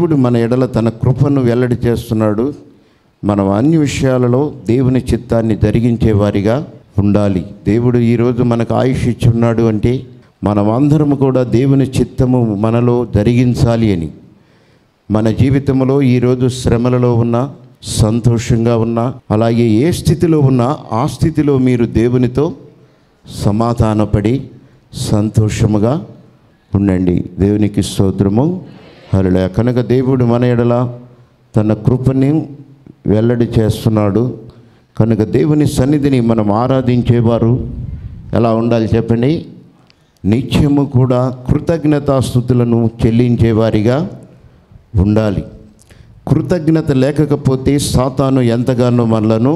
దేవుడు మన ఎడల తన కృపను వెల్లడి చేస్తున్నాడు మనం అన్ని విషయాలలో దేవుని చిత్తాన్ని జరిగించే వారిగా ఉండాలి దేవుడు ఈరోజు మనకు ఆయుష్ ఇచ్చున్నాడు అంటే మనం అందరం కూడా దేవుని చిత్తము మనలో జరిగించాలి అని మన జీవితంలో ఈరోజు శ్రమలలో ఉన్నా సంతోషంగా ఉన్నా అలాగే ఏ స్థితిలో ఉన్నా ఆ స్థితిలో మీరు దేవునితో సమాధానపడి సంతోషముగా ఉండండి దేవునికి స్తోత్రము హరులే కనుక దేవుడు మన ఎడల తన కృపని వెల్లడి చేస్తున్నాడు కనుక దేవుని సన్నిధిని మనం ఆరాధించేవారు ఎలా ఉండాలి చెప్పండి నిత్యము కూడా కృతజ్ఞతాస్థుతులను చెల్లించేవారిగా ఉండాలి కృతజ్ఞత లేకపోతే సాతాను ఎంతగానో మనలను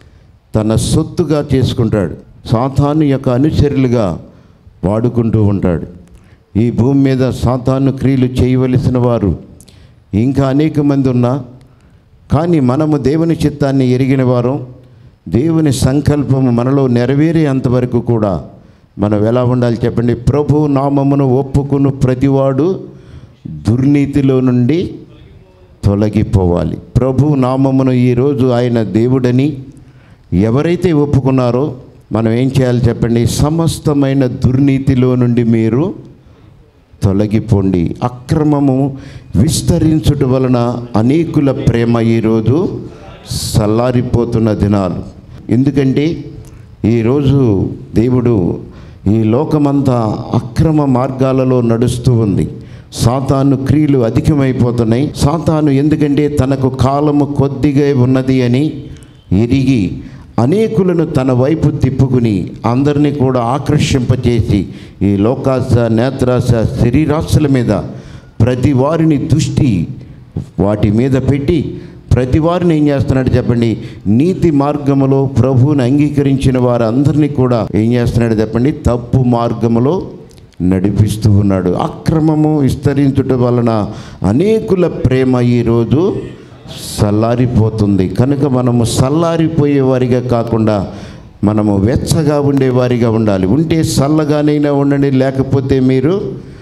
తన సొత్తుగా చేసుకుంటాడు సాతాను యొక్క అనుచరులుగా వాడుకుంటూ ఉంటాడు ఈ భూమి మీద సాతాను క్రియలు చేయవలసిన వారు ఇంకా అనేక మంది ఉన్నా కానీ మనము దేవుని చిత్తాన్ని ఎరిగిన వారం దేవుని సంకల్పము మనలో నెరవేరేంతవరకు కూడా మనం ఎలా ఉండాలి చెప్పండి ప్రభు నామమును ఒప్పుకును ప్రతివాడు దుర్నీతిలో నుండి తొలగిపోవాలి ప్రభు నామమును ఈరోజు ఆయన దేవుడని ఎవరైతే ఒప్పుకున్నారో మనం ఏం చేయాలి చెప్పండి సమస్తమైన దుర్నీతిలో నుండి మీరు తొలగిపోండి అక్రమము విస్తరించుట వలన అనేకుల ప్రేమ ఈరోజు సల్లారిపోతున్న దినాలు ఎందుకంటే ఈరోజు దేవుడు ఈ లోకమంతా అక్రమ మార్గాలలో నడుస్తూ ఉంది సాతాను క్రియలు అధికమైపోతున్నాయి సాతాను ఎందుకంటే తనకు కాలము కొద్దిగా ఉన్నది అని ఎరిగి అనేకులను తన వైపు తిప్పుకుని అందరినీ కూడా ఆకర్షింపచేసి ఈ లోకాశ నేత్రాశ శరీరాశల మీద ప్రతి వారిని దృష్టి వాటి మీద పెట్టి ప్రతి వారిని ఏం చేస్తున్నాడు చెప్పండి నీతి మార్గములో ప్రభువుని అంగీకరించిన వారందరినీ కూడా ఏం చేస్తున్నాడు చెప్పండి తప్పు మార్గములో నడిపిస్తూ ఉన్నాడు అక్రమము విస్తరించుట వలన అనేకుల ప్రేమ ఈరోజు సల్లారిపోతుంది కనుక మనము సల్లారిపోయే వారిగా కాకుండా మనము వెచ్చగా ఉండేవారిగా ఉండాలి ఉంటే చల్లగానైనా ఉండండి లేకపోతే మీరు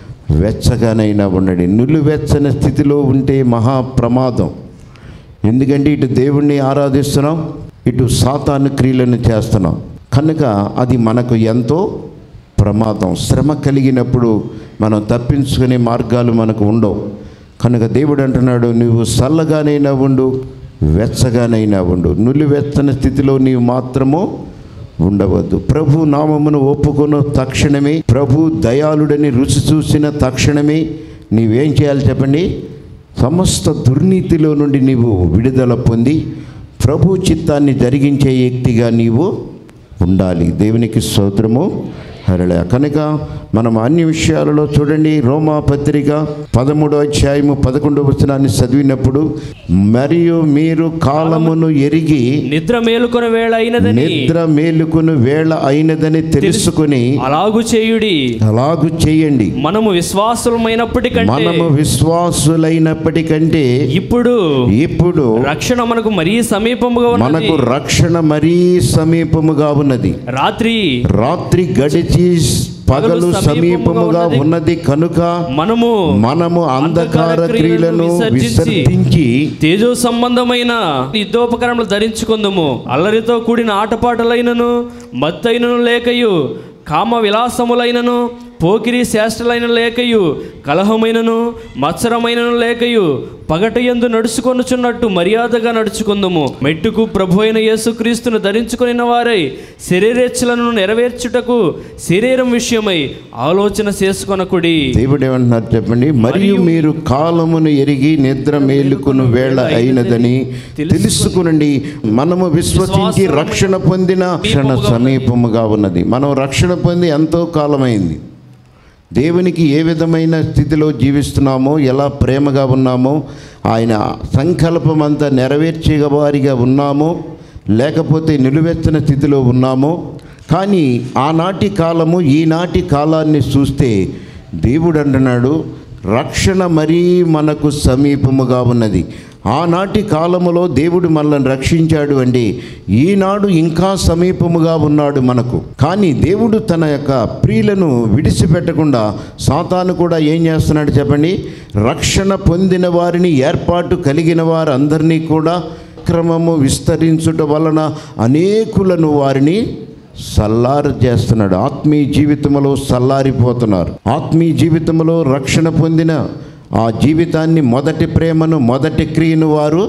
వెచ్చగానైనా ఉండండి నులివెచ్చని స్థితిలో ఉంటే మహా ప్రమాదం ఎందుకంటే ఇటు దేవుణ్ణి ఆరాధిస్తున్నాం ఇటు సాతాను క్రియలను చేస్తున్నాం కనుక అది మనకు ఎంతో ప్రమాదం శ్రమ కలిగినప్పుడు మనం తప్పించుకునే మార్గాలు మనకు ఉండవు కనుక దేవుడు అంటున్నాడు నువ్వు చల్లగానైనా ఉండు వెచ్చగానైనా ఉండు నులివెచ్చని స్థితిలో నీవు మాత్రము ఉండవద్దు ప్రభు నామమును ఒప్పుకొను తక్షణమే ప్రభు దయాళుడని రుచి చూసిన తక్షణమే నీవేం చేయాలి చెప్పండి సమస్త దుర్నీతిలో నుండి నీవు విడుదల పొంది ప్రభు చిత్తాన్ని జరిగించే వ్యక్తిగా నీవు ఉండాలి దేవునికి స్తోత్రము హరళ కనుక మనం అన్ని విషయాలలో చూడండి రోమా పత్రిక పదమూడో అధ్యాయము పదకొండవ వచనాన్ని చదివినప్పుడు మరియు మీరు కాలమును ఎరిగి నిద్ర మేలుకొన వేళ అయినదని నిద్ర మేలుకుని వేళ అయినదని తెలుసుకుని అలాగు చేయుడి అలాగు చేయండి మనము విశ్వాసులమైనప్పటికంటే మనము విశ్వాసులైనప్పటికంటే ఇప్పుడు ఇప్పుడు రక్షణ మనకు మరీ సమీపముగా ఉన్నది మనకు రక్షణ మరీ సమీపముగా ఉన్నది రాత్రి రాత్రి గడిచి పగలు సమీపముగా ఉన్నది కనుక మనము మనము అంధకార క్రియలను విసర్జించి తేజో సంబంధమైన యుద్ధోపకరణలు ధరించుకుందుము అల్లరితో కూడిన ఆటపాటలైనను మత్తైనను లేకయు కామ విలాసములైనను పోకిరి శాస్త్రలైన లేకయు కలహమైనను మత్సరమైనను లేకయు పగటయందు నడుచుకొనుచున్నట్టు మర్యాదగా నడుచుకుందుము మెట్టుకు ప్రభు అయిన యేసుక్రీస్తును ధరించుకొనిన వారై శరీరేచ్ఛలను నెరవేర్చుటకు శరీరం విషయమై ఆలోచన చేసుకొనకుడి దేవుడు ఏమంటున్నారు చెప్పండి మరియు మీరు కాలమును ఎరిగి నిద్ర మేలుకును వేళ అయినదని తెలుసుకునండి మనము విశ్వసించి రక్షణ పొందిన క్షణ సమీపముగా ఉన్నది మనం రక్షణ పొంది ఎంతో కాలమైంది దేవునికి ఏ విధమైన స్థితిలో జీవిస్తున్నామో ఎలా ప్రేమగా ఉన్నామో ఆయన సంకల్పం అంతా నెరవేర్చే వారిగా ఉన్నామో లేకపోతే నిలువెత్తన స్థితిలో ఉన్నామో కానీ ఆనాటి కాలము ఈనాటి కాలాన్ని చూస్తే దేవుడు అంటున్నాడు రక్షణ మరీ మనకు సమీపముగా ఉన్నది ఆనాటి కాలములో దేవుడు మనల్ని రక్షించాడు అంటే ఈనాడు ఇంకా సమీపముగా ఉన్నాడు మనకు కానీ దేవుడు తన యొక్క ప్రియులను విడిచిపెట్టకుండా సాతాను కూడా ఏం చేస్తున్నాడు చెప్పండి రక్షణ పొందిన వారిని ఏర్పాటు కలిగిన వారందరినీ కూడా క్రమము విస్తరించుట వలన అనేకులను వారిని సల్లారు చేస్తున్నాడు ఆత్మీయ జీవితంలో సల్లారిపోతున్నారు ఆత్మీయ జీవితంలో రక్షణ పొందిన ఆ జీవితాన్ని మొదటి ప్రేమను మొదటి క్రియను వారు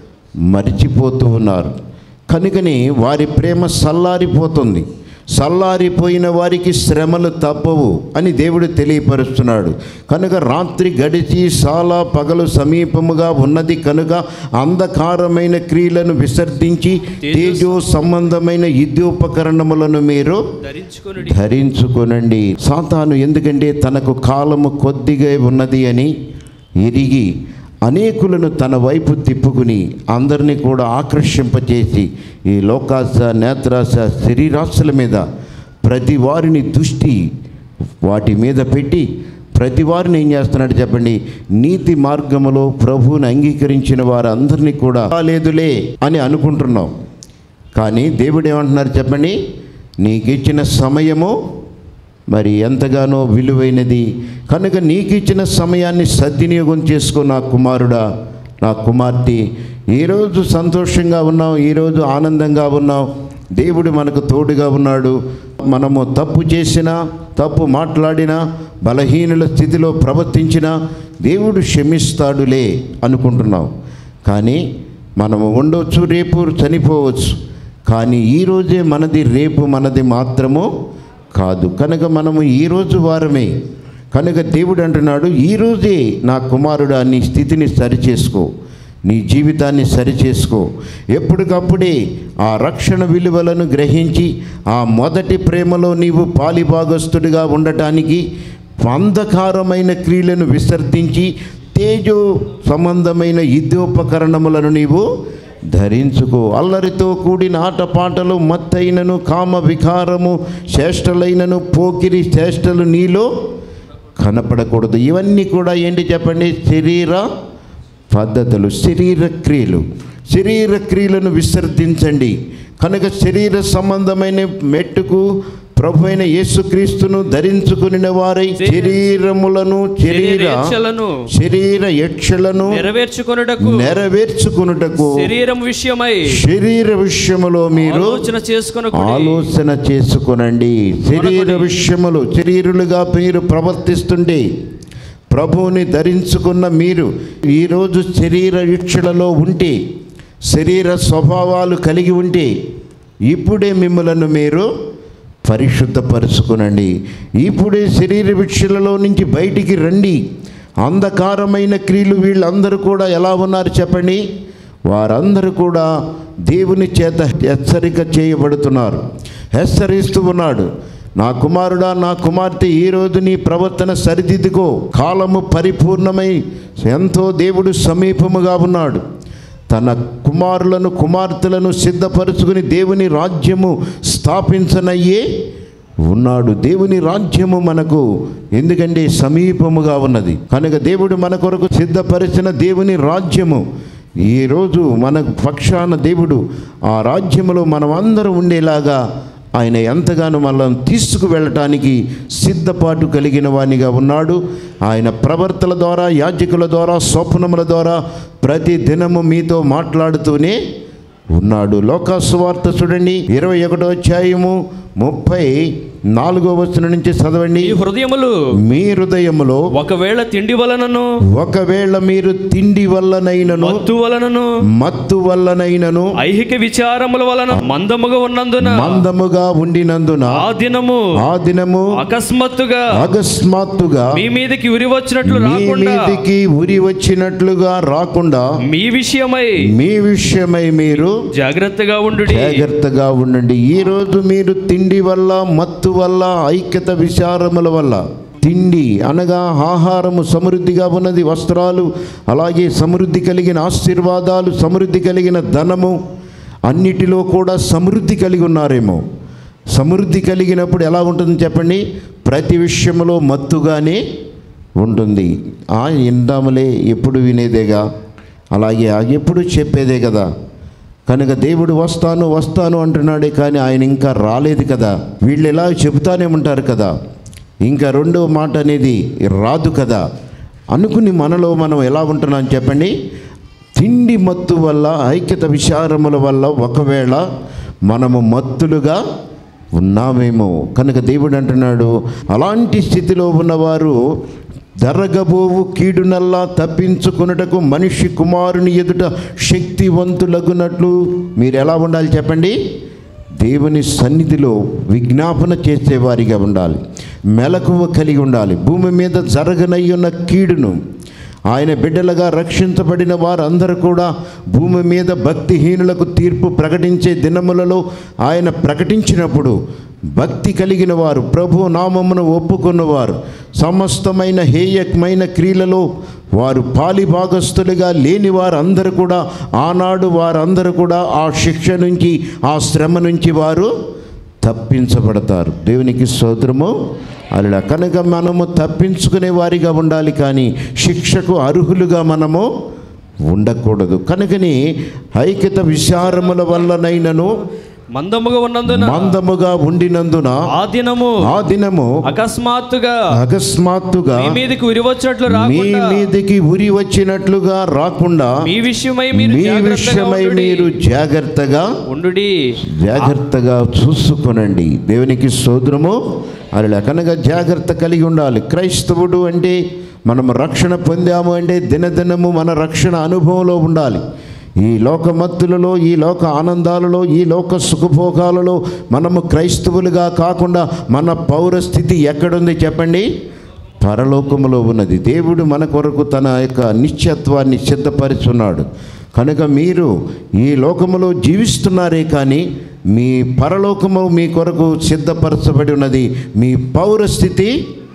మర్చిపోతూ ఉన్నారు కనుకని వారి ప్రేమ సల్లారిపోతుంది సల్లారిపోయిన వారికి శ్రమలు తప్పవు అని దేవుడు తెలియపరుస్తున్నాడు కనుక రాత్రి గడిచి చాలా పగలు సమీపముగా ఉన్నది కనుక అంధకారమైన క్రియలను విసర్జించి తేజో సంబంధమైన యుద్ధోపకరణములను మీరు ధరించుకొనుడి ధరించుకొనండి సాతాను ఎందుకంటే తనకు కాలము కొద్దిగా ఉన్నది అని ఎరిగి అనేకులను తన వైపు తిప్పుకుని అందరినీ కూడా ఆకర్షింపచేసి ఈ లోకాశ నేత్రాశ శరీరాశల మీద ప్రతి వారిని దృష్టి వాటి మీద పెట్టి ప్రతి వారిని ఏం చేస్తున్నాడు చెప్పండి నీతి మార్గములో ప్రభువుని అంగీకరించిన వారందరినీ కూడా లేదులే అని అనుకుంటున్నాం కానీ దేవుడు ఏమంటున్నారు చెప్పండి నీకు ఇచ్చిన సమయము మరి ఎంతగానో విలువైనది కనుక నీకు ఇచ్చిన సమయాన్ని సద్వినియోగం చేసుకో నా కుమారుడా నా కుమార్తె ఈరోజు సంతోషంగా ఉన్నాం ఈరోజు ఆనందంగా ఉన్నాం దేవుడు మనకు తోడుగా ఉన్నాడు మనము తప్పు చేసినా తప్పు మాట్లాడినా బలహీనుల స్థితిలో ప్రవర్తించినా దేవుడు క్షమిస్తాడులే అనుకుంటున్నాం కానీ మనము ఉండొచ్చు రేపు చనిపోవచ్చు కానీ ఈరోజే మనది రేపు మనది మాత్రము కాదు కనుక మనము ఈరోజు వారమే కనుక దేవుడు అంటున్నాడు ఈరోజే నా కుమారుడా నీ స్థితిని సరిచేసుకో నీ జీవితాన్ని సరిచేసుకో ఎప్పటికప్పుడే ఆ రక్షణ విలువలను గ్రహించి ఆ మొదటి ప్రేమలో నీవు పాలిభాగస్తుడిగా ఉండటానికి అంధకారమైన క్రియలను విసర్జించి తేజో సంబంధమైన యుద్ధోపకరణములను నీవు ధరించుకో అల్లరితో కూడిన ఆటపాటలు మత్తైనను కామ వికారము చేష్టలైనను పోకిరి చేష్టలు నీలో కనపడకూడదు ఇవన్నీ కూడా ఏంటి చెప్పండి శరీర పద్ధతులు శరీర క్రియలు శరీర క్రియలను విసర్జించండి కనుక శరీర సంబంధమైన మెట్టుకు ప్రభు అయిన యేసుక్రీస్తును ధరించుకుని వారై శరీరములను శరీర శరీరేచ్ఛలను శరీర యక్షలను నెరవేర్చుకొనుటకు నెరవేర్చుకున్నటకు శరీరం విషయమై శరీర విషయములో మీరు ఆలోచన చేసుకొన ఆలోచన చేసుకొనండి శరీర విషయములు శరీరులుగా మీరు ప్రవర్తిస్తుంటే ప్రభువుని ధరించుకున్న మీరు ఈరోజు శరీర ఇక్షలలో ఉంటే శరీర స్వభావాలు కలిగి ఉంటే ఇప్పుడే మిమ్మలను మీరు పరిశుద్ధపరుచుకునండి ఇప్పుడే శరీర విక్షలలో నుంచి బయటికి రండి అంధకారమైన క్రియలు వీళ్ళందరూ కూడా ఎలా ఉన్నారు చెప్పండి వారందరూ కూడా దేవుని చేత హెచ్చరిక చేయబడుతున్నారు హెచ్చరిస్తూ ఉన్నాడు నా కుమారుడా నా కుమార్తె ఈరోజు నీ ప్రవర్తన సరిదిద్దుకో కాలము పరిపూర్ణమై ఎంతో దేవుడు సమీపముగా ఉన్నాడు తన కుమారులను కుమార్తెలను సిద్ధపరుచుకుని దేవుని రాజ్యము స్థాపించనయ్యే ఉన్నాడు దేవుని రాజ్యము మనకు ఎందుకంటే సమీపముగా ఉన్నది కనుక దేవుడు మన కొరకు సిద్ధపరిచిన దేవుని రాజ్యము ఈరోజు మన పక్షాన దేవుడు ఆ రాజ్యములో మనం అందరం ఉండేలాగా ఆయన ఎంతగానో మనల్ని తీసుకువెళ్ళటానికి సిద్ధపాటు కలిగిన వానిగా ఉన్నాడు ఆయన ప్రవర్తల ద్వారా యాజకుల ద్వారా స్వప్నముల ద్వారా ప్రతి దినము మీతో మాట్లాడుతూనే ఉన్నాడు లోకాసువార్త చూడండి ఇరవై ఒకటో అధ్యాయము ముప్పై నాలుగో వచనం నుంచి చదవండి ఈ హృదయములు మీ హృదయములో ఒకవేళ తిండి వలనను ఒకవేళ మీరు తిండి వల్లనైనను మత్తు వలనను మత్తు వల్లనైనను ఐహిక విచారముల వలన మందముగా ఉన్నందున మందముగా ఉండినందున ఆ దినము ఆ దినము అకస్మాత్తుగా అకస్మాత్తుగా మీ మీదకి ఉరి వచ్చినట్లు మీ రాకుండా మీదికి ఉరి వచ్చినట్లుగా రాకుండా మీ విషయమై మీ విషయమై మీరు జాగ్రత్తగా ఉండు జాగ్రత్తగా ఉండండి ఈ రోజు మీరు తిండి వల్ల మత్తు వల్ల ఐక్యత విచారముల వల్ల తిండి అనగా ఆహారము సమృద్ధిగా ఉన్నది వస్త్రాలు అలాగే సమృద్ధి కలిగిన ఆశీర్వాదాలు సమృద్ధి కలిగిన ధనము అన్నిటిలో కూడా సమృద్ధి కలిగి ఉన్నారేమో సమృద్ధి కలిగినప్పుడు ఎలా ఉంటుందని చెప్పండి ప్రతి విషయంలో మత్తుగానే ఉంటుంది ఆ ఇందాములే ఎప్పుడు వినేదేగా అలాగే ఆ ఎప్పుడు చెప్పేదే కదా కనుక దేవుడు వస్తాను వస్తాను అంటున్నాడే కానీ ఆయన ఇంకా రాలేదు కదా వీళ్ళు ఎలా చెబుతానే ఉంటారు కదా ఇంకా రెండో మాట అనేది రాదు కదా అనుకుని మనలో మనం ఎలా ఉంటున్నాం చెప్పండి తిండి మత్తు వల్ల ఐక్యత విచారముల వల్ల ఒకవేళ మనము మత్తులుగా ఉన్నామేమో కనుక దేవుడు అంటున్నాడు అలాంటి స్థితిలో ఉన్నవారు జరగబోవు కీడునల్లా తప్పించుకున్నటకు మనిషి కుమారుని ఎదుట శక్తివంతులగునట్లు మీరు ఎలా ఉండాలి చెప్పండి దేవుని సన్నిధిలో విజ్ఞాపన చేసేవారిగా ఉండాలి మెలకువ కలిగి ఉండాలి భూమి మీద జరగనయ్యున్న కీడును ఆయన బిడ్డలుగా రక్షించబడిన వారందరూ కూడా భూమి మీద భక్తిహీనులకు తీర్పు ప్రకటించే దినములలో ఆయన ప్రకటించినప్పుడు భక్తి కలిగిన వారు ప్రభు నామమును ఒప్పుకున్నవారు సమస్తమైన హేయకమైన క్రియలలో వారు పాలిభాగస్తులుగా లేని వారందరూ కూడా ఆనాడు వారందరూ కూడా ఆ శిక్ష నుంచి ఆ శ్రమ నుంచి వారు తప్పించబడతారు దేవునికి స్తోత్రము అలా కనుక మనము తప్పించుకునే వారిగా ఉండాలి కానీ శిక్షకు అర్హులుగా మనము ఉండకూడదు కనుకని ఐక్యత విచారముల వల్లనైనను మందముగా ఉన్నందున మందముగా ఉండినందున ఆ దినము ఆ దినము అకస్మాత్తుగా అకస్మాత్తుగా మీ మీదకి ఉరి వచ్చినట్లు మీ రాకుండా మీదికి ఉరి వచ్చినట్లుగా రాకుండా మీ విషయమై మీరు మీ జాగ్రత్తగా విషయమై ఉండుడి. మీరు జాగ్రత్తగా ఉండుడి జాగ్రత్తగా చూసుకొనండి దేవునికి సోదరము అలా కనుక జాగ్రత్త కలిగి ఉండాలి క్రైస్తవుడు అంటే మనం రక్షణ పొందాము అంటే దినదినము మన రక్షణ అనుభవంలో ఉండాలి ఈ లోక మత్తులలో ఈ లోక ఆనందాలలో ఈ లోక సుఖభోగాలలో మనము క్రైస్తవులుగా కాకుండా మన పౌరస్థితి ఎక్కడుంది చెప్పండి పరలోకములో ఉన్నది దేవుడు మన కొరకు తన యొక్క నిత్యత్వాన్ని సిద్ధపరుచున్నాడు కనుక మీరు ఈ లోకములో జీవిస్తున్నారే కానీ మీ పరలోకము మీ కొరకు సిద్ధపరచబడి ఉన్నది మీ పౌరస్థితి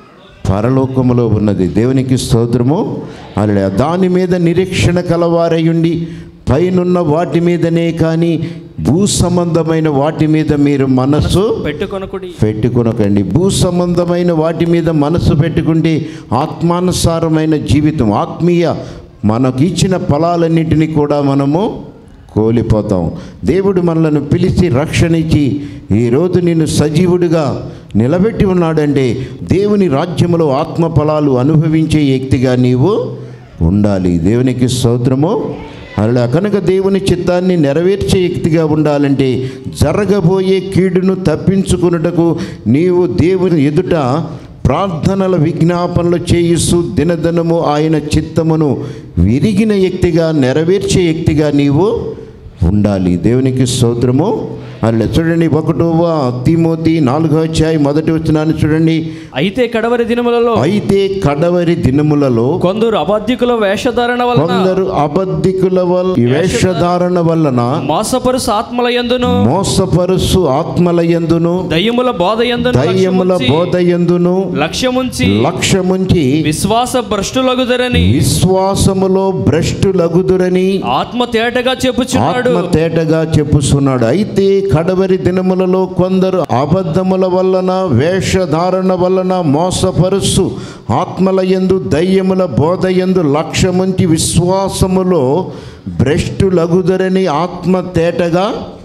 పరలోకములో ఉన్నది దేవునికి స్తోత్రము అలా దాని మీద నిరీక్షణ కలవారయుండి పైనున్న వాటి మీదనే కానీ భూ సంబంధమైన వాటి మీద మీరు మనస్సు పెట్టుకొనకుడి పెట్టుకొనకండి భూ సంబంధమైన వాటి మీద మనసు పెట్టుకుంటే ఆత్మానుసారమైన జీవితం ఆత్మీయ మనకు ఇచ్చిన ఫలాలన్నింటినీ కూడా మనము కోల్పోతాం దేవుడు మనలను పిలిచి రక్షణ ఇచ్చి ఈరోజు నిన్ను సజీవుడిగా నిలబెట్టి ఉన్నాడంటే దేవుని రాజ్యములో ఆత్మ ఫలాలు అనుభవించే వ్యక్తిగా నీవు ఉండాలి దేవునికి స్తోత్రము అలా కనుక దేవుని చిత్తాన్ని నెరవేర్చే వ్యక్తిగా ఉండాలంటే జరగబోయే కీడును తప్పించుకున్నటకు నీవు దేవుని ఎదుట ప్రార్థనల విజ్ఞాపనలు చేయిస్తూ దినదినము ఆయన చిత్తమును విరిగిన వ్యక్తిగా నెరవేర్చే వ్యక్తిగా నీవు ఉండాలి దేవునికి స్తోత్రము అలా చూడండి ఒకటోవ తిమోతి నాలుగో అధ్యాయం మొదటి వచ్చినాన్ని చూడండి అయితే కడవరి దినములలో అయితే కడవరి దినములలో కొందరు అబద్ధికుల వేషధారణ వలన కొందరు అబద్ధికుల వల్ల ఈ వేషధారణ వలన మోసపరుసు ఆత్మల యందును మోసపరుసు ఆత్మల యందును దయ్యముల బోధ యందును దయ్యముల బోధ యందును లక్ష్యముంచి లక్ష్యముంచి విశ్వాస భ్రష్టులగుదరని విశ్వాసములో భ్రష్టులగుదురని ఆత్మ తేటగా చెప్పుచున్నాడు ఆత్మ తేటగా చెప్పుస్తున్నాడు అయితే కడవరి దినములలో కొందరు అబద్ధముల వలన వేషధారణ వలన మోసపరుసు ఆత్మల యందు దయ్యముల బోధ యందు లక్ష్యముంచి విశ్వాసములో భ్రష్టులగుదరని ఆత్మ తేటగా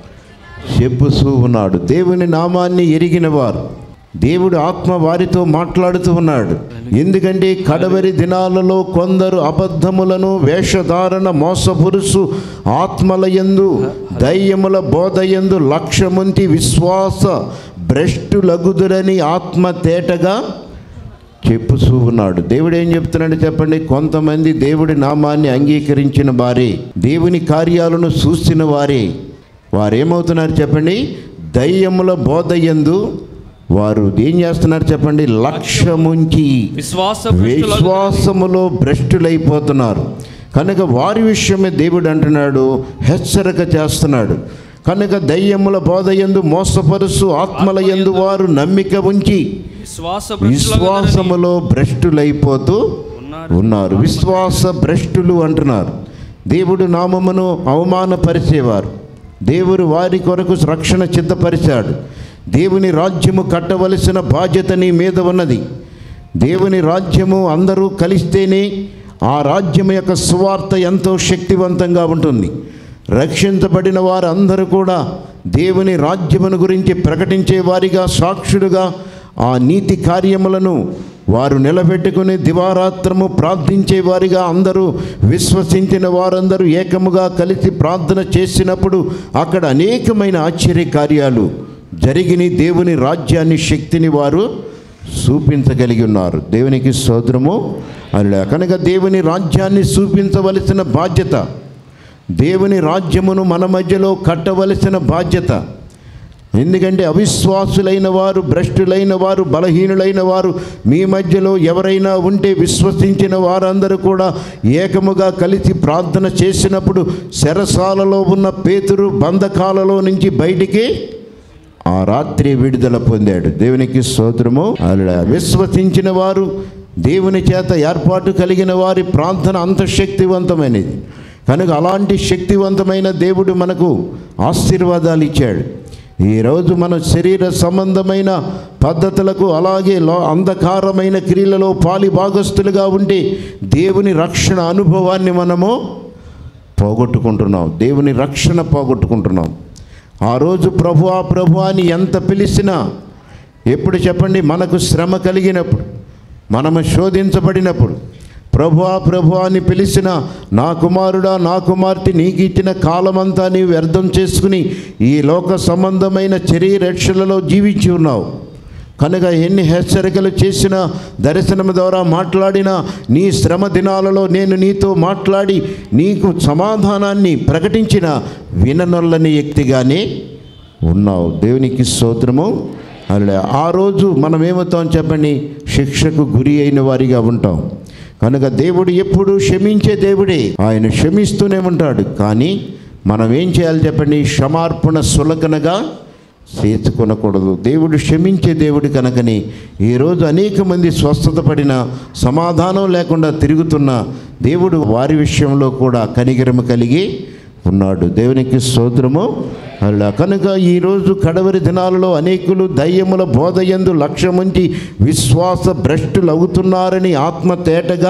చెప్పుతూ ఉన్నాడు దేవుని నామాన్ని ఎరిగిన వారు దేవుడు ఆత్మ వారితో మాట్లాడుతూ ఉన్నాడు ఎందుకంటే కడవరి దినాలలో కొందరు అబద్ధములను వేషధారణ మోసపురుసు ఆత్మల యందు దయ్యముల బోధ యందు లక్ష్యముంటి విశ్వాస భ్రష్టులగుదురని ఆత్మ తేటగా చెప్పుతూ ఉన్నాడు దేవుడు ఏం చెప్తున్నాడు చెప్పండి కొంతమంది దేవుడి నామాన్ని అంగీకరించిన వారే దేవుని కార్యాలను చూసిన వారే వారు ఏమవుతున్నారు చెప్పండి దయ్యముల బోధయందు వారు ఏం చేస్తున్నారు చెప్పండి లక్ష్యముంచి విశ్వాస భ్రష్టులగుదరని విశ్వాసములో భ్రష్టులైపోతున్నారు కనుక వారి విషయమే దేవుడు అంటున్నాడు హెచ్చరిక చేస్తున్నాడు కనుక దయ్యముల బోధయందు మోసపరుసు ఆత్మల యందు వారు నమ్మిక ఉంచి విశ్వాస భ్రష్టులగుదరని విశ్వాసములో భ్రష్టులైపోతూ ఉన్నారు. ఉన్నారు విశ్వాస భ్రష్టులు అంటున్నారు దేవుడు నామమును అవమానపరిచేవారు దేవుడు వారి కొరకు రక్షణ సిద్ధపరిచాడు దేవుని రాజ్యము కట్టవలసిన బాధ్యత నీ మీద ఉన్నది దేవుని రాజ్యము అందరూ కలిస్తేనే ఆ రాజ్యం యొక్క సువార్త ఎంతో శక్తివంతంగా ఉంటుంది రక్షించబడిన వారు అందరూ కూడా దేవుని రాజ్యమును గురించి ప్రకటించే వారిగా సాక్షులుగా ఆ నీతి కార్యములను వారు నిలబెట్టుకుని దివారాత్రము ప్రార్థించే వారిగా అందరూ విశ్వసించిన వారందరూ ఏకముగా కలిసి ప్రార్థన చేసినప్పుడు అక్కడ అనేకమైన ఆశ్చర్య కార్యాలు జరిగిన దేవుని రాజ్యాన్ని శక్తిని వారు చూపించగలిగి ఉన్నారు దేవునికి సోదరము అలా కనుక దేవుని రాజ్యాన్ని చూపించవలసిన బాధ్యత దేవుని రాజ్యమును మన మధ్యలో కట్టవలసిన బాధ్యత ఎందుకంటే అవిశ్వాసులైన వారు భ్రష్టులైన వారు బలహీనులైన వారు మీ మధ్యలో ఎవరైనా ఉంటే విశ్వసించిన వారందరూ కూడా ఏకముగా కలిసి ప్రార్థన చేసినప్పుడు చెరసాలలో ఉన్న పేతురు బంధకాలలో నుంచి బయటికి ఆ రాత్రి విడుదల పొందాడు దేవునికి స్తోత్రము అలా విశ్వసించిన వారు దేవుని చేత ఏర్పాటు కలిగిన వారి ప్రార్థన అంత శక్తివంతమైనది కనుక అలాంటి శక్తివంతమైన దేవుడు మనకు ఆశీర్వాదాలు ఇచ్చాడు ఈరోజు మన శరీర సంబంధమైన పద్ధతులకు అలాగే లో అంధకారమైన క్రియలలో పాలి భాగస్తులుగా ఉండి దేవుని రక్షణ అనుభవాన్ని మనము పోగొట్టుకుంటున్నాం దేవుని రక్షణ పోగొట్టుకుంటున్నాం ఆ రోజు ప్రభువా ప్రభు అని ఎంత పిలిచినా ఎప్పుడు చెప్పండి మనకు శ్రమ కలిగినప్పుడు మనము శోధించబడినప్పుడు ప్రభువా ప్రభు అని పిలిచిన నా కుమారుడా నా కుమార్తె నీకు ఇచ్చిన కాలమంతా నీవు వ్యర్థం చేసుకుని ఈ లోక సంబంధమైన శరీరక్షలలో జీవించి ఉన్నావు కనుక ఎన్ని హెచ్చరికలు చేసినా దర్శనం ద్వారా మాట్లాడినా నీ శ్రమ దినాలలో నేను నీతో మాట్లాడి నీకు సమాధానాన్ని ప్రకటించిన విననొల్లని వ్యక్తిగానే ఉన్నావు దేవునికి స్తోత్రము అలా ఆ రోజు మనం ఏమవుతాం చెప్పండి శిక్షకు గురి అయిన వారిగా ఉంటాం కనుక దేవుడు ఎప్పుడు క్షమించే దేవుడే ఆయన క్షమిస్తూనే ఉంటాడు కానీ మనం ఏం చేయాలి చెప్పండి క్షమార్పణ సులకనగా చేసుకొనకూడదు దేవుడు క్షమించే దేవుడు కనుకని ఈరోజు అనేక మంది స్వస్థత పడిన సమాధానం లేకుండా తిరుగుతున్న దేవుడు వారి విషయంలో కూడా కనిగరము కలిగి ఉన్నాడు దేవునికి స్తోత్రము అలా కనుక ఈరోజు కడవరి దినాలలో అనేకులు దయ్యముల బోధయందు లక్ష్యముంచి విశ్వాస భ్రష్టులు అవుతున్నారని ఆత్మ తేటగా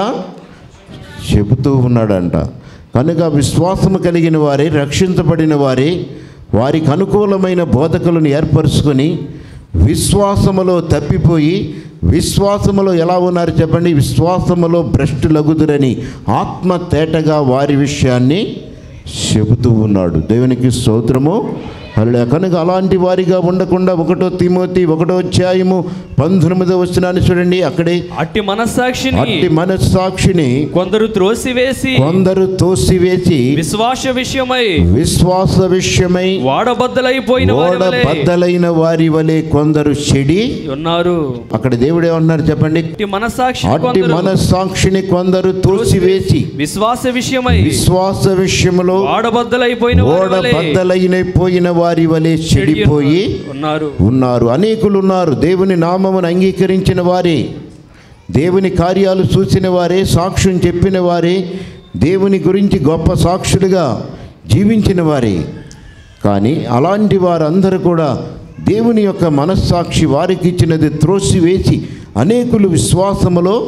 చెబుతూ ఉన్నాడంట కనుక విశ్వాసము కలిగిన వారే రక్షించబడిన వారే వారికి అనుకూలమైన బోధకులను ఏర్పరచుకొని విశ్వాసములో తప్పిపోయి విశ్వాసములో ఎలా ఉన్నారు చెప్పండి విశ్వాసములో భ్రష్టులగుదురని ఆత్మ తేటగా వారి విషయాన్ని చెబుతూ ఉన్నాడు దేవునికి స్తోత్రము అలా కనుక అలాంటి వారిగా ఉండకుండా ఒకటో తిమోతి ఒకటో అధ్యాయము పంతొమ్మిదో వచనాన్ని చూడండి అక్కడే అట్టి మనస్సాక్షిని అట్టి మనస్సాక్షిని కొందరు త్రోసివేసి కొందరు తోసివేసి విశ్వాస విషయమై విశ్వాస విషయమై వాడబద్దలైపోయిన వారి ఓడ వలె బద్దలైన వారి వలె కొందరు చెడి ఉన్నారు అక్కడ దేవుడు ఏమన్నారు చెప్పండి అట్టి మనస్సాక్షి అట్టి కొందరు మనస్సాక్షిని కొందరు తోసివేసి విశ్వాస విషయమై విశ్వాస విషయములో వాడబద్దలైపోయిన వారి ఓడ వలె బద్దలైన పోయిన వారి వలె చెడిపోయి ఉన్నారు ఉన్నారు అనేకులు ఉన్నారు దేవుని నామమును అంగీకరించిన వారే దేవుని కార్యాలు చూసిన వారే సాక్ష్యం చెప్పిన వారే దేవుని గురించి గొప్ప సాక్షులుగా జీవించిన వారే కానీ అలాంటి వారందరూ కూడా దేవుని యొక్క మనస్సాక్షి వారికి ఇచ్చినది త్రోసివేసి అనేకులు విశ్వాసములో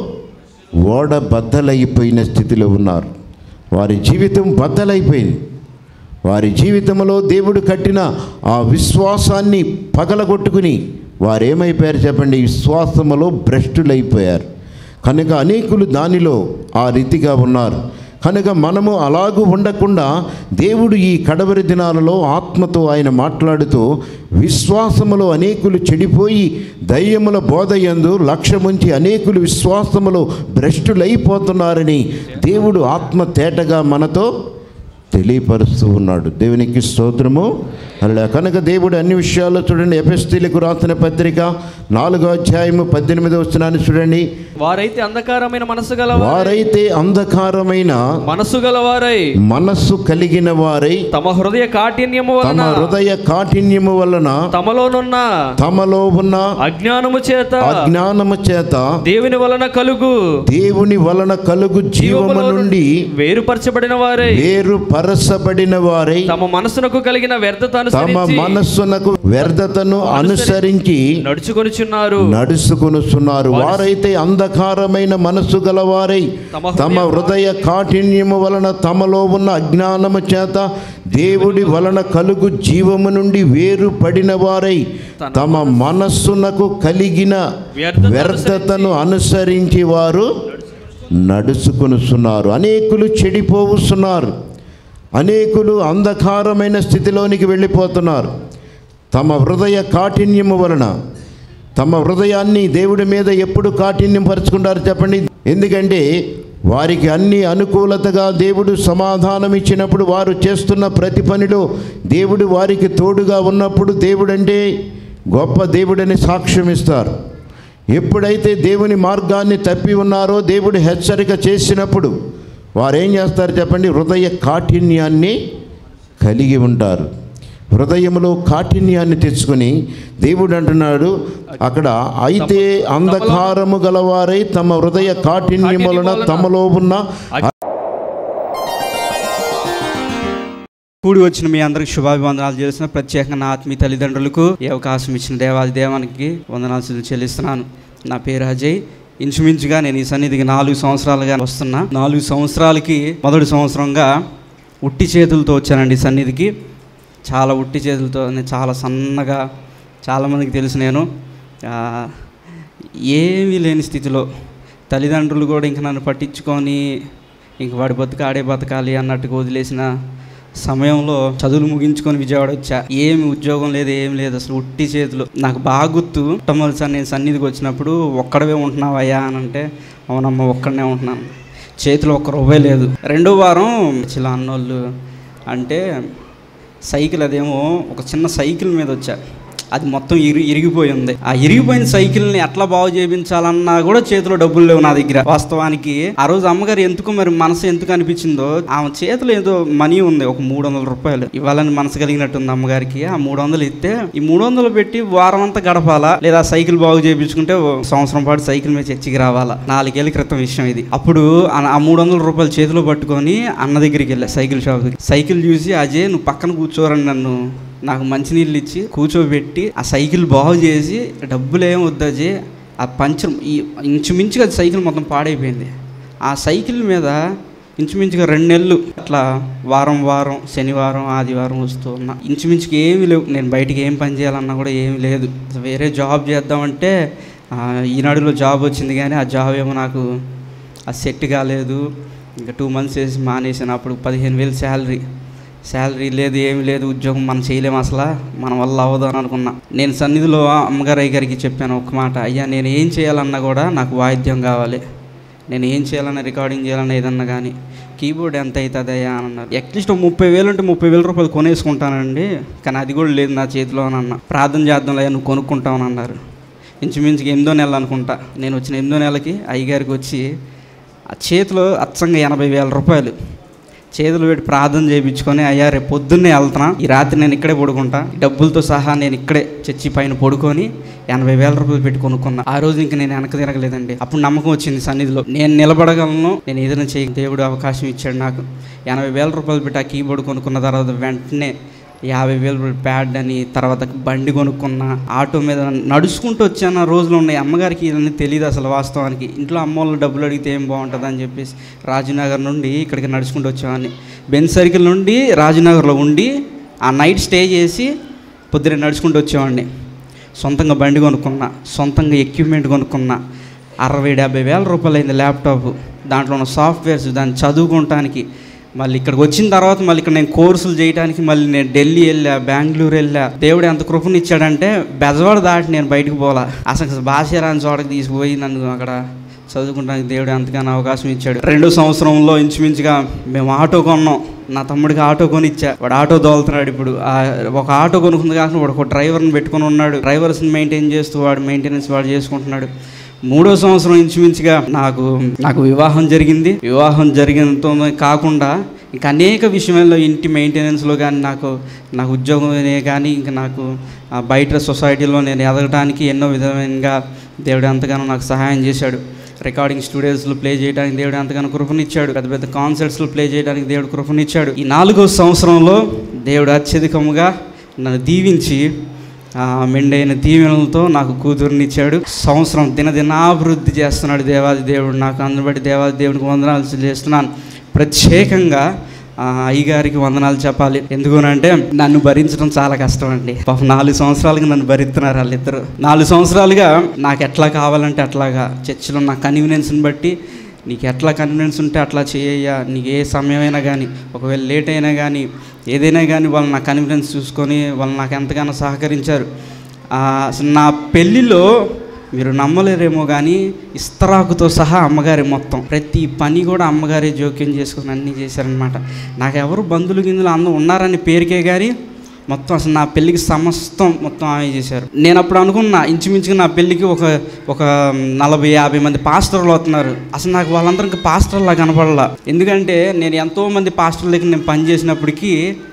ఓడ బద్దలైపోయిన స్థితిలో ఉన్నారు వారి జీవితం బద్దలైపోయింది వారి జీవితంలో దేవుడు కట్టిన ఆ విశ్వాసాన్ని పగలగొట్టుకుని వారు ఏమైపోయారు చెప్పండి విశ్వాసములో భ్రష్టులైపోయారు కనుక అనేకులు దానిలో ఆ రీతిగా ఉన్నారు కనుక మనము అలాగూ ఉండకుండా దేవుడు ఈ కడవరి దినాలలో ఆత్మతో ఆయన మాట్లాడుతూ విశ్వాసములో అనేకులు చెడిపోయి దయ్యముల బోధయందు లక్ష్యముంచి అనేకులు విశ్వాసములో భ్రష్టులైపోతున్నారని దేవుడు ఆత్మ తేటగా మనతో తెలియపరుస్తూ ఉన్నాడు దేవునికి స్తోత్రము అలా కనుక దేవుడు అన్ని విషయాల్లో చూడండి ఎఫెస్టీలకు రాసిన పత్రిక నాలుగో అధ్యాయము పద్దెనిమిదో వచనాన్ని చూడండి వారైతే అంధకారమైన మనసు గలవారై వారైతే అంధకారమైన మనసు గలవారై మనస్సు కలిగిన వారై తమ హృదయ కాఠిన్యము తమ వలన హృదయ కాఠిన్యము వలన తమలోనున్న తమలో ఉన్న అజ్ఞానము చేత అజ్ఞానము చేత దేవుని వలన కలుగు దేవుని వలన కలుగు జీవము నుండి వేరుపరచబడిన వారై వేరు బరసబడిన వారై తమ మనసునకు కలిగిన వ్యర్థత తమ అనుసరించి మనస్సునకు వ్యర్థతను అనుసరించి నడుచుకొనిచున్నారు నడుచుకొనుస్తున్నారు వారైతే అంధకారమైన మనస్సు గలవారై తమ తమ హృదయ కాఠిన్యము వలన తమలో ఉన్న అజ్ఞానము చేత దేవుడి వలన కలుగు జీవము నుండి వేరు పడిన వారై తమ మనస్సునకు కలిగిన వ్యర్థతను వ్యర్థతను అనుసరించి వారు నడుచుకొనుస్తున్నారు అనేకులు చెడిపోవుస్తున్నారు అనేకులు అంధకారమైన స్థితిలోనికి వెళ్ళిపోతున్నారు తమ హృదయ కాఠిన్యము వలన తమ హృదయాన్ని దేవుడి మీద ఎప్పుడు కాఠిన్యం పరుచుకుంటారు చెప్పండి ఎందుకంటే వారికి అన్ని అనుకూలతగా దేవుడు సమాధానం ఇచ్చినప్పుడు వారు చేస్తున్న ప్రతి పనిలో దేవుడు వారికి తోడుగా ఉన్నప్పుడు దేవుడంటే గొప్ప దేవుడని సాక్ష్యం ఇస్తారు ఎప్పుడైతే దేవుని మార్గాన్ని తప్పి ఉన్నారో దేవుడు హెచ్చరిక చేసినప్పుడు వారు ఏం చేస్తారు చెప్పండి హృదయ కాఠిన్యాన్ని కలిగి ఉంటారు హృదయంలో కాఠిన్యాన్ని తెచ్చుకొని దేవుడు అంటున్నాడు అక్కడ అయితే అంధకారము గలవారై తమ హృదయ కాఠిన్యములన తమలో ఉన్న కూడి వచ్చిన మీ అందరికి శుభాభివందనాలు చేసిన ప్రత్యేకంగా నా ఆత్మీయ తల్లిదండ్రులకు ఈ అవకాశం ఇచ్చిన దేవాది దేవానికి వందనాలు చెల్లిస్తున్నాను నా పేరు అజయ్ ఇంచుమించుగా నేను ఈ సన్నిధికి నాలుగు సంవత్సరాలుగా వస్తున్నా నాలుగు సంవత్సరాలకి మొదటి సంవత్సరంగా ఉట్టి చేతులతో వచ్చానండి ఈ సన్నిధికి చాలా ఉట్టి చేతులతో నేను చాలా సన్నగా చాలామందికి తెలుసు నేను ఆ, ఏమీ లేని స్థితిలో తల్లిదండ్రులు కూడా ఇంక నన్ను పట్టించుకొని ఇంక వాడి బతుకు ఆడే బతకాలి అన్నట్టుగా వదిలేసిన సమయంలో చదువులు ముగించుకొని విజయవాడ వచ్చా ఏమి ఉద్యోగం లేదు ఏం లేదు అసలు ఉట్టి చేతులు నాకు బాగా గుర్తు మొట్టమొదటిసారి నేను సన్నిధికి వచ్చినప్పుడు ఒక్కడవే ఉంటున్నావయ్యా అని అంటే అవునమ్మ ఒక్కడనే ఉంటున్నాను చేతిలో ఒక్క రూపాయి లేదు రెండో వారం చిలా అన్నోళ్ళు అంటే సైకిల్ అదేమో ఒక చిన్న సైకిల్ మీద వచ్చా అది మొత్తం ఇరి ఇరిగిపోయి ఉంది ఆ ఇరిగిపోయిన సైకిల్ని ఎట్లా బాగు చేయించాలన్నా కూడా చేతిలో డబ్బులు లేవు నా దగ్గర వాస్తవానికి ఆ రోజు అమ్మగారు ఎందుకు మరి మనసు ఎందుకు అనిపించిందో ఆమె చేతిలో ఏదో మనీ ఉంది ఒక మూడు వందల రూపాయలు ఇవ్వాలని మనసు కలిగినట్టుంది అమ్మగారికి ఆ మూడు వందలు ఇస్తే ఈ మూడు వందలు పెట్టి వారం అంతా గడపాలా లేదా సైకిల్ బాగు చేయించుకుంటే ఓ సంవత్సరం పాటు సైకిల్ మీద చర్చికి రావాలా నాలుగేళ్ల క్రితం విషయం ఇది అప్పుడు ఆ- ఆ మూడు వందల రూపాయలు చేతిలో పట్టుకొని అన్న దగ్గరికి వెళ్ళా సైకిల్ షాప్ దగ్గర సైకిల్ చూసి అజయ్ నువ్వు పక్కన కూర్చోరని నన్ను నాకు మంచినీళ్ళు ఇచ్చి కూర్చోబెట్టి ఆ సైకిల్ బాగు చేసి డబ్బులు ఏం వద్దజే ఆ పంచర్ ఈ ఇంచుమించుగా అది సైకిల్ మొత్తం పాడైపోయింది ఆ సైకిల్ మీద ఇంచుమించుగా రెండు నెలలు అట్లా వారం వారం శనివారం ఆదివారం వస్తూ ఉన్నా ఇంచుమించుగా ఏమీ లేవు నేను బయటికి ఏం పని చేయాలన్నా కూడా ఏమీ లేదు వేరే జాబ్ చేద్దామంటే ఆ, ఈనాడులో జాబ్ వచ్చింది కానీ ఆ జాబ్ ఏమో నాకు అది సెట్ కాలేదు ఇంకా టూ మంత్స్ వేసి మానేసాను అప్పుడు పదిహేను వేలు శాలరీ శాలరీ లేదు ఏమి లేదు ఉద్యోగం మనం చేయలేము అసలు మన వల్ల అవ్వదు అని అనుకున్నా నేను సన్నిధిలో అమ్మగారు అయ్య గారికి చెప్పాను ఒక మాట అయ్యా నేను ఏం చేయాలన్నా కూడా నాకు వాయిద్యం కావాలి నేను ఏం చేయాలన్నా రికార్డింగ్ చేయాలన్నా ఏదన్నా కానీ కీబోర్డ్ ఎంత అవుతుంది అయ్యా అని అన్నారు అట్లీస్ట్ ఒక ముప్పై వేలు అంటే ముప్పై వేల రూపాయలు కొనేసుకుంటానండి కానీ అది కూడా లేదు నా చేతిలో అని అన్న ప్రార్థన చేద్దాం అయ్యా నువ్వు కొనుక్కుంటావని అన్నారు ఇంచుమించుగా ఎనిమిదో నెల అనుకుంటా నేను వచ్చిన ఎనిమిదో నెలకి అయ్యగారికి వచ్చి ఆ చేతిలో అచ్చంగా ఎనభై వేల రూపాయలు చేతులు పెట్టి ప్రార్థన చేయించుకొని అయ్యా రేపు పొద్దున్నే వెళ్తున్నా ఈ రాత్రి నేను ఇక్కడే పడుకుంటా ఈ డబ్బులతో సహా నేను ఇక్కడే చర్చి పైన పడుకొని ఎనభై వేల రూపాయలు పెట్టి కొనుక్కున్నా ఆ రోజు ఇంకా నేను వెనక తిరగలేదండి అప్పుడు నమ్మకం వచ్చింది సన్నిధిలో నేను నిలబడగలను నేను ఏదైనా చేయ దేవుడు అవకాశం ఇచ్చాడు నాకు ఎనభై వేల రూపాయలు పెట్టి ఆ కీబోర్డ్ కొనుక్కున్న తర్వాత వెంటనే యాభై వేలు ప్యాడ్ అని తర్వాత బండి కొనుక్కున్న ఆటో మీద నడుచుకుంటూ వచ్చాను ఆ రోజులు ఉన్నాయి అమ్మగారికి ఇవన్నీ తెలియదు అసలు వాస్తవానికి ఇంట్లో అమ్మ వాళ్ళు డబ్బులు అడిగితే ఏం బాగుంటుంది అని చెప్పేసి రాజునగర్ నుండి ఇక్కడికి నడుచుకుంటూ వచ్చేవాడిని బెంచ్ సర్కిల్ నుండి రాజునగర్లో ఉండి ఆ నైట్ స్టే చేసి పొద్దున నడుచుకుంటూ వచ్చేవాడిని సొంతంగా బండి కొనుక్కున్నా సొంతంగా ఎక్విప్మెంట్ కొనుక్కున్నా అరవై డెబ్బై వేల రూపాయలు అయింది ల్యాప్టాప్ దాంట్లో ఉన్న సాఫ్ట్వేర్స్ దాన్ని చదువుకోవటానికి మళ్ళీ ఇక్కడికి వచ్చిన తర్వాత మళ్ళీ ఇక్కడ నేను కోర్సులు చేయడానికి మళ్ళీ నేను ఢిల్లీ వెళ్ళా బెంగళూరు వెళ్ళా దేవుడు ఎంత కృపనిచ్చాడంటే బెజవాడ దాటి నేను బయటకు పోలా అసలు భాష రాని చోటకి తీసుకుపోయి నన్ను అక్కడ చదువుకుంటానికి దేవుడు ఎంతగానో అవకాశం ఇచ్చాడు రెండో సంవత్సరంలో ఇంచుమించుగా మేము ఆటో కొన్నాం నా తమ్ముడికి ఆటో కొనిచ్చా వాడు ఆటో దోలుతున్నాడు ఇప్పుడు ఆ ఒక ఆటో కొనుక్కుంది కాకుండా వాడు ఒక డ్రైవర్ని పెట్టుకొని ఉన్నాడు డ్రైవర్స్ని మెయింటైన్ చేస్తూ వాడు మెయింటెనెన్స్ వాడు చేసుకుంటున్నాడు మూడో సంవత్సరం ఇంచుమించుగా నాకు నాకు వివాహం జరిగింది వివాహం జరిగినతో కాకుండా ఇంకా అనేక విషయాల్లో ఇంటి మెయింటెనెన్స్లో కానీ నాకు నాకు ఉద్యోగం కానీ ఇంకా నాకు ఆ బయట సొసైటీలో నేను ఎదగడానికి ఎన్నో విధంగా దేవుడు ఎంతగానో నాకు సహాయం చేశాడు రికార్డింగ్ స్టూడియోస్లో ప్లే చేయడానికి దేవుడు ఎంతగానో కృపనిచ్చాడు పెద్ద పెద్ద కాన్సర్ట్స్లో ప్లే చేయడానికి దేవుడు కృపనిచ్చాడు ఈ నాలుగో సంవత్సరంలో దేవుడు అత్యధికముగా నన్ను దీవించి ఆ మెండైన దీవెనలతో నాకు కూతురునిచ్చాడు సంవత్సరం దినదినాభివృద్ధి చేస్తున్నాడు దేవాది దేవుడు నాకు అందుని బట్టి దేవాది దేవుడికి వందనాలు చేస్తున్నాను ప్రత్యేకంగా ఆ అయ్యగారికి వందనాలు చెప్పాలి ఎందుకునంటే నన్ను భరించడం చాలా కష్టం అండి పాపం నాలుగు సంవత్సరాలుగా నన్ను భరిస్తున్నారు వాళ్ళిద్దరు నాలుగు సంవత్సరాలుగా నాకు ఎట్లా కావాలంటే అట్లాగా చర్చిలో నా కన్వీనియన్స్ని బట్టి నీకు ఎట్లా కన్వీనియన్స్ ఉంటే అట్లా చేయయ్యా నీకు ఏ సమయమైనా కానీ ఒకవేళ లేట్ అయినా కానీ ఏదైనా కానీ వాళ్ళు నా కన్వీనియన్స్ చూసుకొని వాళ్ళు నాకు ఎంతగానో సహకరించారు ఆ, అసలు నా పెళ్ళిలో మీరు నమ్మలేరేమో కానీ ఇస్తరాకుతో సహా అమ్మగారి మొత్తం ప్రతి పని కూడా అమ్మగారే జోక్యం చేసుకుని అన్నీ చేశారనమాట నాకు ఎవరు బంధువులు గిందులు అందరూ ఉన్నారని పేరుకే కానీ మొత్తం అసలు నా పెళ్ళికి సమస్తం మొత్తం ఆమె చేశారు నేను అప్పుడు అనుకున్నా ఇంచుమించుగా నా పెళ్ళికి ఒక ఒక నలభై యాభై మంది పాస్టర్లు అవుతున్నారు అసలు నాకు వాళ్ళందరికీ పాస్టర్లా కనపడలా ఎందుకంటే నేను ఎంతోమంది పాస్టర్ల దగ్గర నేను పనిచేసినప్పటికీ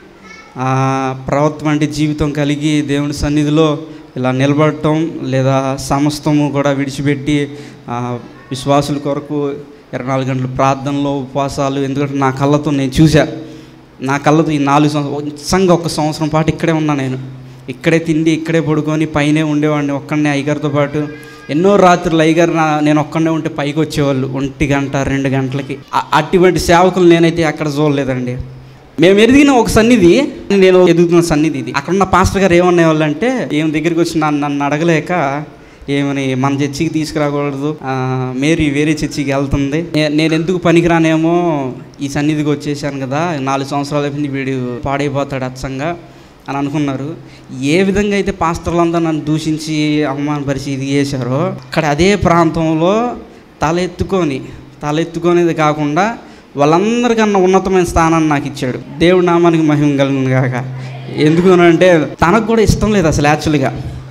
ఆ, ప్రవర్తన అంటే జీవితం కలిగి దేవుని సన్నిధిలో ఇలా నిలబడటం లేదా సమస్తము కూడా విడిచిపెట్టి ఆ, విశ్వాసుల కొరకు ఇరవై నాలుగు గంటలు ప్రార్థనలో ఉపవాసాలు ఎందుకంటే నా కళ్ళతో నేను చూసా నా కళ్ళతో ఈ నాలుగు సంవత్సరం నిజంగా ఒక సంవత్సరం పాటు ఇక్కడే ఉన్నా నేను ఇక్కడే తిండి ఇక్కడే పడుకొని పైనే ఉండేవాడిని ఒక్కడనే అయ్యగారితో పాటు ఎన్నో రాత్రులు అయ్యగారు నా నేను ఒక్కడే ఉంటే పైకి వచ్చేవాళ్ళు ఒంటి గంట రెండు గంటలకి అ- అటువంటి సేవకులు నేనైతే అక్కడ చూడలేదండి మేము ఎదిగిన ఒక సన్నిధి నేను ఎదుగుతున్న సన్నిధి ఇది అక్కడ ఉన్న పాస్టర్ గారు ఏమనేవాళ్ళు అంటే ఏం దగ్గరికి వచ్చి నన్ను నన్ను అడగలేక ఏమని మన చర్చికి తీసుకురాకూడదు ఆ, మేరీ వేరే చర్చికి వెళ్తుంది నే- నేను ఎందుకు పనికిరానేమో ఈ సన్నిధికి వచ్చేసాను కదా నాలుగు సంవత్సరాల అయిపోయింది వీడు పాడైపోతాడు అచ్చంగా అని అనుకున్నారు ఏ విధంగా అయితే పాస్టర్లంతా నన్ను దూషించి అవమానపరిచి ఇది చేశారో అక్కడ అదే ప్రాంతంలో తల ఎత్తుకొని తల ఎత్తుకునేది కాకుండా వాళ్ళందరికన్నా ఉన్నతమైన స్థానాన్ని నాకు ఇచ్చాడు దేవుడి నామానికి మహిమ కలిగింది కాక ఎందుకు అంటే తనకు కూడా ఇష్టం లేదు అసలు యాక్చువల్గా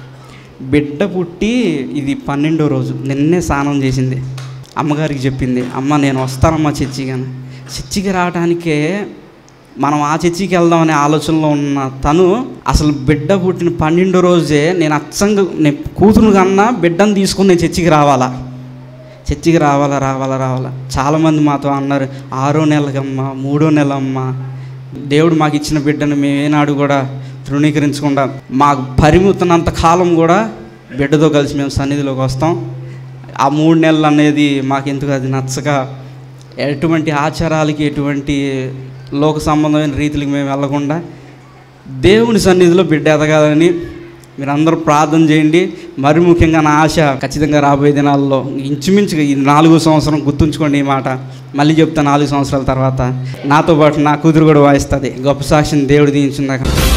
బిడ్డ పుట్టి ఇది పన్నెండో రోజు నిన్నే స్నానం చేసింది అమ్మగారికి చెప్పింది అమ్మ నేను వస్తానమ్మా చర్చికి అని చర్చికి రావడానికే మనం ఆ చర్చికి వెళ్దామనే ఆలోచనలో ఉన్న తను అసలు బిడ్డ పుట్టిన పన్నెండో రోజే నేను అచ్చంగా నేను కూతురు కన్నా బిడ్డను తీసుకుని నేను చర్చికి రావాలా చర్చికి రావాలా రావాలా రావాలా చాలామంది మాతో అన్నారు ఆరో నెలకమ్మా మూడో నెల అమ్మా దేవుడు మాకు ఇచ్చిన బిడ్డను మేము ఏనాడు కూడా తృణీకరించకుండా మాకు పరిమితున్నంత కాలం కూడా బిడ్డతో కలిసి మేము సన్నిధిలోకి వస్తాం ఆ మూడు నెలలు అనేది మాకు ఎందుకు అది నచ్చక ఎటువంటి ఆచారాలకి ఎటువంటి లోక సంబంధమైన రీతికి మేము వెళ్ళకుండా దేవుని సన్నిధిలో బిడ్డ ఎదగాలని మీరు అందరూ ప్రార్థన చేయండి మరి ముఖ్యంగా నా ఆశ ఖచ్చితంగా రాబోయే దినాల్లో ఇంచుమించుగా ఈ నాలుగో సంవత్సరం గుర్తుంచుకోండి ఈ మాట మళ్ళీ చెప్తా నాలుగు సంవత్సరాల తర్వాత నాతో పాటు నా కూతురు కూడా వాయిస్తుంది గొప్ప సాక్షిని దేవుడు దీయించిందాక